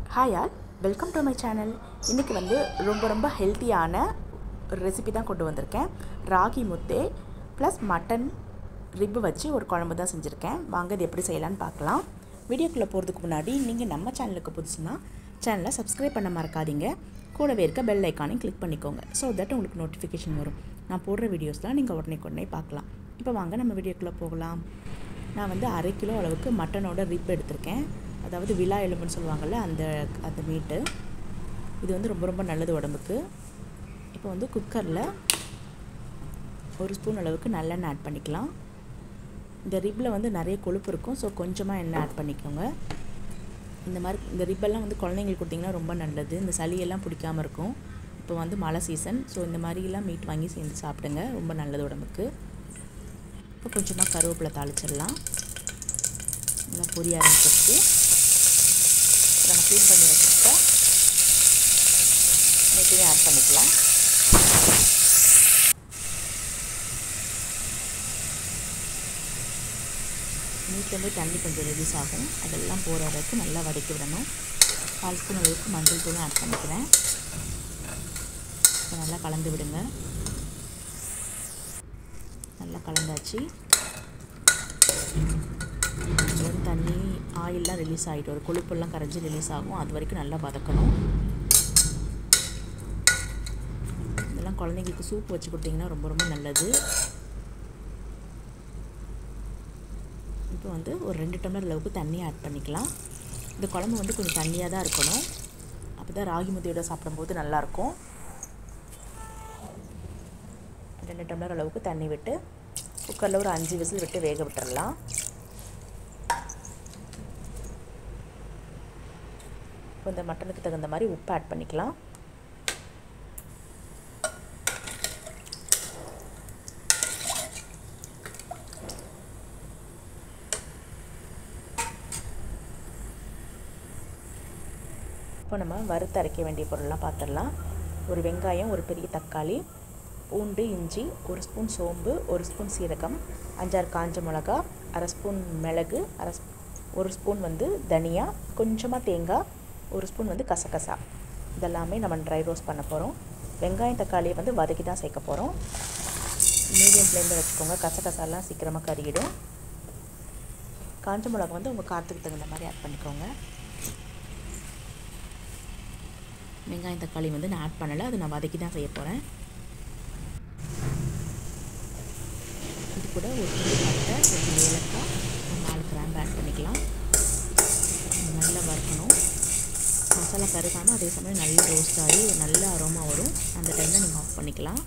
hi all welcome to my channel இன்றைக்கி வந்து ரொம்ப ரொம்ப ஹெல்த்தியான ஒரு ரெசிபி தான் கொண்டு வந்திருக்கேன் ராகி முத்தே ப்ளஸ் மட்டன் ரிப்பு வச்சு ஒரு குழம்பு தான் செஞ்சுருக்கேன் வாங்க இது எப்படி செய்யலான்னு பார்க்கலாம் வீடியோக்குள்ளே போகிறதுக்கு முன்னாடி நீங்கள் நம்ம சேனலுக்கு புதுசுனா சேனலை சப்ஸ்கிரைப் பண்ண மறக்காதீங்க கூடவே இருக்க பெல் ஐக்கானையும் கிளிக் பண்ணிக்கோங்க ஸோ தட் உங்களுக்கு நோட்டிஃபிகேஷன் வரும் நான் போடுற வீடியோஸ்லாம் நீங்கள் உடனே உடனே பார்க்கலாம் இப்போ வாங்க நம்ம வீடியோக்குள்ளே போகலாம் நான் வந்து அரை கிலோ அளவுக்கு மட்டனோட ரிப் எடுத்திருக்கேன் அதாவது விழா எலும்புன்னு சொல்லுவாங்கள்ல அந்த அந்த மீட்டு இது வந்து ரொம்ப ரொம்ப நல்லது உடம்புக்கு இப்போ வந்து குக்கரில் ஒரு ஸ்பூன் அளவுக்கு நல்லெண்ணெய் ஆட் பண்ணிக்கலாம் இந்த ரிப்பில் வந்து நிறைய கொழுப்பு இருக்கும் ஸோ கொஞ்சமாக எண்ணெய் ஆட் பண்ணிக்கோங்க இந்த மாதிரி இந்த ரிப்பெல்லாம் வந்து குழந்தைங்களுக்கு கொடுத்திங்கன்னா ரொம்ப நல்லது இந்த சளியெல்லாம் பிடிக்காமல் இருக்கும் இப்போ வந்து மழை சீசன் ஸோ இந்த மாதிரிலாம் மீட் வாங்கி சேர்ந்து சாப்பிடுங்க ரொம்ப நல்லது உடம்புக்கு இப்போ கொஞ்சமாக கருவேப்பிலை தாளிச்சிடலாம் நல்லா பொரிய ஆரம்பிச்சிருச்சு நம்ம க்ளீன் பண்ணி வச்சுருக்க மீட்டையும் ஆட் பண்ணிக்கலாம் மீட்லேருந்து தண்ணி கொஞ்சம் ரிலீஸ் ஆகும் அதெல்லாம் போகிற வரைக்கும் நல்லா வதக்கி விடணும் கால் ஸ்பூன் அளவுக்கு மஞ்சள் தூளும் ஆட் பண்ணிக்கிறேன் நல்லா கலந்து விடுங்க நல்லா கலந்தாச்சு வந்து தண்ணி ஆயிலெலாம் ரிலீஸ் ஆகிட்டு ஒரு கொழுப்பெல்லாம் கரைஞ்சி ரிலீஸ் ஆகும் அது வரைக்கும் நல்லா வதக்கணும் இதெல்லாம் குழந்தைங்களுக்கு சூப் வச்சு கொடுத்தீங்கன்னா ரொம்ப ரொம்ப நல்லது இப்போ வந்து ஒரு ரெண்டு டம்ளர் அளவுக்கு தண்ணி ஆட் பண்ணிக்கலாம் இந்த குழம்பு வந்து கொஞ்சம் தண்ணியாக தான் இருக்கணும் அப்போ தான் ராகி முத்தையோட சாப்பிடும்போது நல்லாயிருக்கும் ரெண்டு டம்ளர் அளவுக்கு தண்ணி விட்டு குக்கரில் ஒரு அஞ்சு விசில் விட்டு வேக விட்டுறலாம் இப்போ இந்த மட்டனுக்கு தகுந்த மாதிரி உப்பு ஆட் பண்ணிக்கலாம் இப்போ நம்ம வறுத்து அரைக்க வேண்டிய பொருள்லாம் பார்த்துடலாம் ஒரு வெங்காயம் ஒரு பெரிய தக்காளி பூண்டு இஞ்சி ஒரு ஸ்பூன் சோம்பு ஒரு ஸ்பூன் சீரகம் அஞ்சாறு காஞ்ச மிளகா அரை ஸ்பூன் மிளகு அரை ஒரு ஸ்பூன் வந்து தனியா கொஞ்சமாக தேங்காய் ஒரு ஸ்பூன் வந்து கசகசா இதெல்லாமே நம்ம ட்ரை ரோஸ்ட் பண்ண போகிறோம் வெங்காயம் தக்காளியை வந்து வதக்கி தான் சேர்க்க போகிறோம் மீடியம் ஃப்ளேமில் வச்சுக்கோங்க கசகசாலாம் சீக்கிரமாக கருகிடும் காஞ்ச மிளகா வந்து உங்கள் காற்றுக்கு தகுந்த மாதிரி ஆட் பண்ணிக்கோங்க வெங்காயம் தக்காளி வந்து நான் ஆட் பண்ணலை அது நான் வதக்கி தான் செய்ய போகிறேன் இது கூட ஒரு துணி பட்டை ஒரு ஏலக்காய் ஒரு நாலு கிராம்பு ஆட் பண்ணிக்கலாம் நல்லா வறுக்கணும் மசாலா கருகாமல் அதே சமயம் நல்லா ரோஸ்ட் ஆகி நல்ல அரோமா வரும் அந்த டைமில் நீங்கள் ஆஃப் பண்ணிக்கலாம்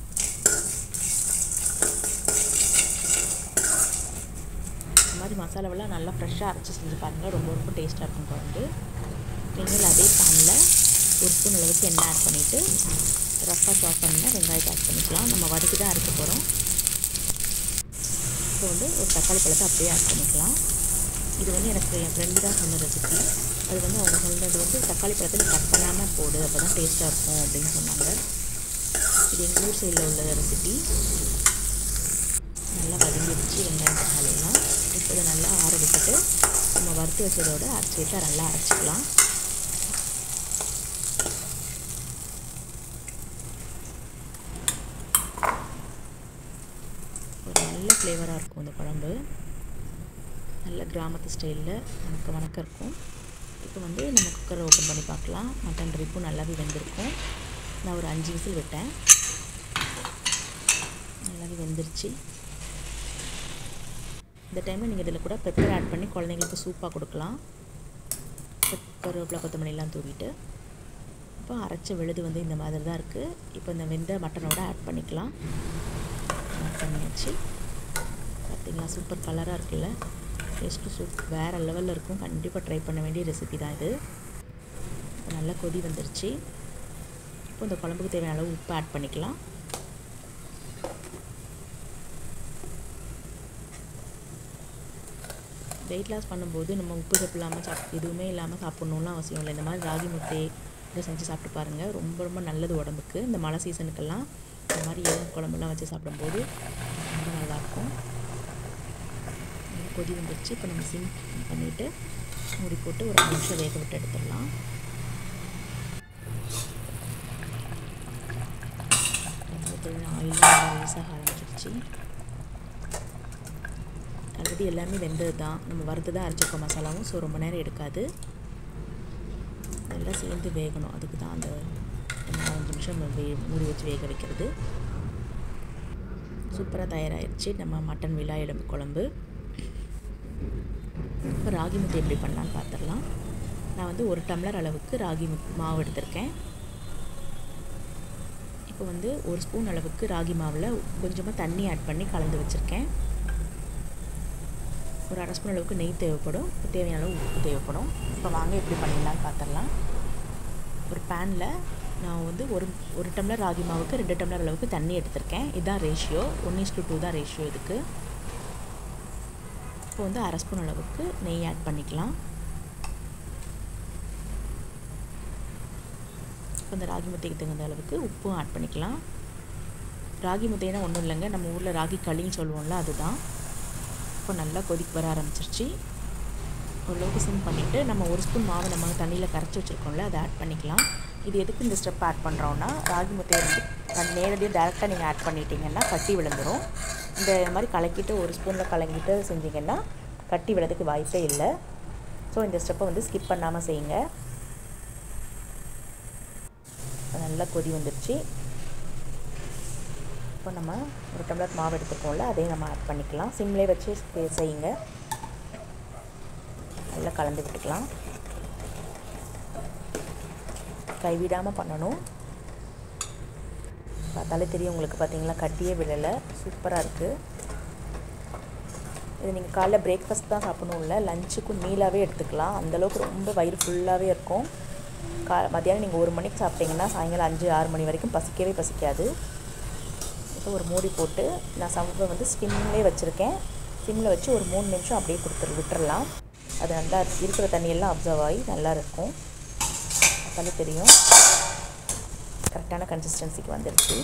இந்த மாதிரி மசாலாவெல்லாம் நல்லா ஃப்ரெஷ்ஷாக அரைச்சி செஞ்சு பாருங்கள் ரொம்ப ரொம்ப டேஸ்ட்டாக இருக்கும் குழம்பு நீங்கள் அதே பேனில் ஒரு ஸ்பூன் அளவுக்கு எண்ணெய் ஆட் பண்ணிவிட்டு ரஃப்பாக சாப் பண்ணி வெங்காயத்தை ஆட் பண்ணிக்கலாம் நம்ம வதக்கி தான் அரைக்க போகிறோம் இப்போ வந்து ஒரு தக்காளி பழத்தை அப்படியே ஆட் பண்ணிக்கலாம் இது வந்து எனக்கு என் ஃப்ரெண்டு தான் சொன்ன ரெசிபி அது வந்து அவங்க சொன்னது வந்து தக்காளி பழத்தை நீ கட் பண்ணாமல் போடு அப்போ தான் டேஸ்ட்டாக இருக்கும் அப்படின்னு சொன்னாங்க இது எங்கள் ஊர் சைடில் உள்ள ரெசிபி நல்லா வதங்கிடுச்சு வெங்காயம் தக்காளியெல்லாம் இப்போ இதை நல்லா ஆற விட்டுட்டு நம்ம வறுத்து வச்சதோட அரைச்சி விட்டு நல்லா அரைச்சிக்கலாம் ஒரு நல்ல ஃப்ளேவராக இருக்கும் இந்த குழம்பு நல்ல கிராமத்து ஸ்டைலில் வணக்க வணக்கம் இருக்கும் இப்போ வந்து நம்ம குக்கரை ஓப்பன் பண்ணி பார்க்கலாம் மட்டன் ரிப்பும் நல்லாவே வெந்திருக்கும் நான் ஒரு அஞ்சு விசில் விட்டேன் நல்லாவே வெந்துருச்சு இந்த டைமில் நீங்கள் இதில் கூட பெப்பர் ஆட் பண்ணி குழந்தைங்களுக்கு சூப்பாக கொடுக்கலாம் கருவேப்பிலை கொத்தமல்லிலாம் தூவிட்டு இப்போ அரைச்ச விழுது வந்து இந்த மாதிரி தான் இருக்குது இப்போ இந்த வெந்த மட்டனோட ஆட் பண்ணிக்கலாம் ஆட் பண்ணியாச்சு பார்த்திங்களா சூப்பர் கலராக இருக்குல்ல டேஸ்ட்டு சூப் வேறு லெவலில் இருக்கும் கண்டிப்பாக ட்ரை பண்ண வேண்டிய ரெசிபி தான் இது நல்லா கொதி வந்துருச்சு இப்போ இந்த குழம்புக்கு தேவையான அளவு உப்பு ஆட் பண்ணிக்கலாம் வெயிட் லாஸ் பண்ணும்போது நம்ம உப்பு சப்பு இல்லாமல் சாப் எதுவுமே இல்லாமல் சாப்பிட்ணுன்னு அவசியம் இல்லை இந்த மாதிரி ராகி முட்டை இதை செஞ்சு சாப்பிட்டு பாருங்கள் ரொம்ப ரொம்ப நல்லது உடம்புக்கு இந்த மழை சீசனுக்கெல்லாம் இந்த மாதிரி எலும்பு குழம்புலாம் வச்சு சாப்பிடும்போது ரொம்ப நல்லாயிருக்கும் கொதி வந்துருச்சு இப்போ நம்ம சிம் பண்ணிவிட்டு மூடி போட்டு ஒரு அஞ்சு நிமிஷம் வேக விட்டு எடுத்துடலாம் பார்த்தீங்கன்னா ஆயிலும் ரிலீஸாக ஆரம்பிச்சிருச்சு ஆல்ரெடி எல்லாமே வெந்தது தான் நம்ம வறுத்து தான் அரைச்சிருக்கோம் மசாலாவும் ஸோ ரொம்ப நேரம் எடுக்காது நல்லா சேர்ந்து வேகணும் அதுக்கு தான் அந்த அஞ்சு நிமிஷம் வே மூடி வச்சு வேக வைக்கிறது சூப்பராக தயாராகிடுச்சு நம்ம மட்டன் விழா எலும்பு குழம்பு இப்போ ராகி முட்டை எப்படி பண்ணலான்னு பார்த்துடலாம் நான் வந்து ஒரு டம்ளர் அளவுக்கு ராகி மாவு எடுத்திருக்கேன் இப்போ வந்து ஒரு ஸ்பூன் அளவுக்கு ராகி மாவில் கொஞ்சமாக தண்ணி ஆட் பண்ணி கலந்து வச்சுருக்கேன் ஒரு அரை ஸ்பூன் அளவுக்கு நெய் தேவைப்படும் தேவையான அளவு உப்பு தேவைப்படும் இப்போ வாங்க எப்படி பண்ணிடலான்னு பார்த்துடலாம் ஒரு பேனில் நான் வந்து ஒரு ஒரு டம்ளர் ராகி மாவுக்கு ரெண்டு டம்ளர் அளவுக்கு தண்ணி எடுத்திருக்கேன் இதுதான் ratio one is to two தான் ரேஷியோ இதுக்கு இப்போ வந்து அரை ஸ்பூன் அளவுக்கு நெய் ஆட் பண்ணிக்கலாம் இப்போ இந்த ராகி முட்டைக்கு தகுந்த அளவுக்கு உப்பும் ஆட் பண்ணிக்கலாம் ராகி முட்டைனா ஒன்றும் இல்லைங்க நம்ம ஊரில் ராகி களின்னு சொல்லுவோம்ல அதுதான் இப்போ நல்லா கொதிக்க வர ஆரம்பிச்சிருச்சு ஓரளவுக்கு சிம் பண்ணிவிட்டு நம்ம ஒரு ஸ்பூன் மாவு நம்ம தண்ணியில் கரைச்சி வச்சுருக்கோம்ல அதை ஆட் பண்ணிக்கலாம் இது எதுக்கு இந்த ஸ்டெப் ஆட் பண்ணுறோன்னா ராகி முட்டையை வந்து நேரடியாக டேரெக்டாக நீங்கள் ஆட் பண்ணிட்டீங்கன்னா கட்டி விழுந்துடும் இந்த மாதிரி கலக்கிட்டு ஒரு ஸ்பூனில் கலக்கிட்டு செஞ்சிங்கன்னா கட்டி விழறதுக்கு வாய்ப்பே இல்லை ஸோ இந்த ஸ்டெப்பை வந்து ஸ்கிப் பண்ணாமல் செய்யுங்க நல்லா கொதி வந்துருச்சு இப்போ நம்ம ஒரு டம்ளர் மாவு எடுத்துருக்கோம்ல அதையும் நம்ம ஆட் பண்ணிக்கலாம் சிம்லேயே வச்சு செய்யுங்க நல்லா கலந்து விட்டுக்கலாம் கைவிடாமல் பண்ணணும் பார்த்தாலே தெரியும் உங்களுக்கு பார்த்தீங்களா கட்டியே விழலை சூப்பராக இருக்குது இது நீங்கள் காலைல பிரேக்ஃபாஸ்ட் தான் சாப்பிடணும் இல்லை லஞ்சுக்கும் மீலாகவே எடுத்துக்கலாம் அந்தளவுக்கு ரொம்ப வயிறு ஃபுல்லாகவே இருக்கும் கா மத்தியானம் நீங்கள் ஒரு மணிக்கு சாப்பிட்டீங்கன்னா சாயங்காலம் அஞ்சு ஆறு மணி வரைக்கும் பசிக்கவே பசிக்காது இப்போ ஒரு மூடி போட்டு நான் சமைப்பை வந்து ஸ்டிம்லேயே வச்சுருக்கேன் ஸ்டிம்மில் வச்சு ஒரு மூணு நிமிஷம் அப்படியே கொடுத்துரு விட்டுறலாம் அது நல்லா இருக்கிற தண்ணியெல்லாம் அப்சர்வ் ஆகி நல்லா இருக்கும் பார்த்தாலே தெரியும் கரெக்டான கன்சிஸ்டன்சிக்கு வந்துடுச்சு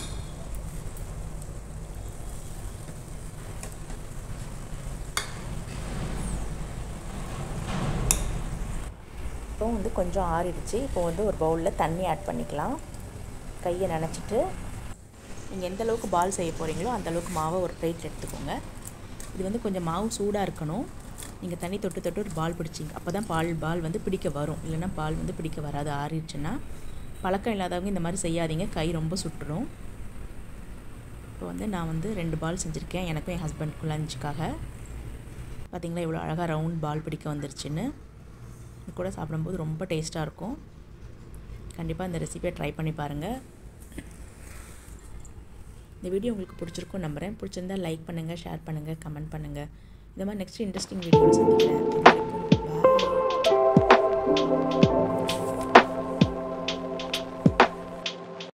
இப்போ வந்து கொஞ்சம் ஆறிடுச்சு இப்போ வந்து ஒரு பவுலில் தண்ணி ஆட் பண்ணிக்கலாம் கையை நினச்சிட்டு நீங்கள் எந்த அளவுக்கு பால் செய்ய போகிறீங்களோ அந்த அளவுக்கு மாவை ஒரு பிளேட் எடுத்துக்கோங்க இது வந்து கொஞ்சம் மாவு சூடாக இருக்கணும் நீங்கள் தண்ணி தொட்டு தொட்டு ஒரு பால் பிடிச்சிங்க அப்போ தான் பால் பால் வந்து பிடிக்க வரும் இல்லைன்னா பால் வந்து பிடிக்க வராது ஆறிடுச்சுன்னா பழக்கம் இல்லாதவங்க இந்த மாதிரி செய்யாதீங்க கை ரொம்ப சுட்டுரும் இப்போ வந்து நான் வந்து ரெண்டு பால் செஞ்சுருக்கேன் எனக்கும் என் ஹஸ்பண்டுக்கும் லஞ்சுக்காக பார்த்திங்களா இவ்வளோ அழகாக ரவுண்ட் பால் பிடிக்க வந்துருச்சுன்னு இது கூட சாப்பிடும்போது ரொம்ப டேஸ்ட்டாக இருக்கும் கண்டிப்பாக இந்த ரெசிபியை ட்ரை பண்ணி பாருங்கள் இந்த வீடியோ உங்களுக்கு பிடிச்சிருக்கும் நம்புகிறேன் பிடிச்சிருந்தா லைக் பண்ணுங்கள் ஷேர் பண்ணுங்கள் கமெண்ட் பண்ணுங்கள் இந்த மாதிரி நெக்ஸ்ட் இன்ட்ரெஸ்டிங் வீடியோவில் சந்திக்கிறேன்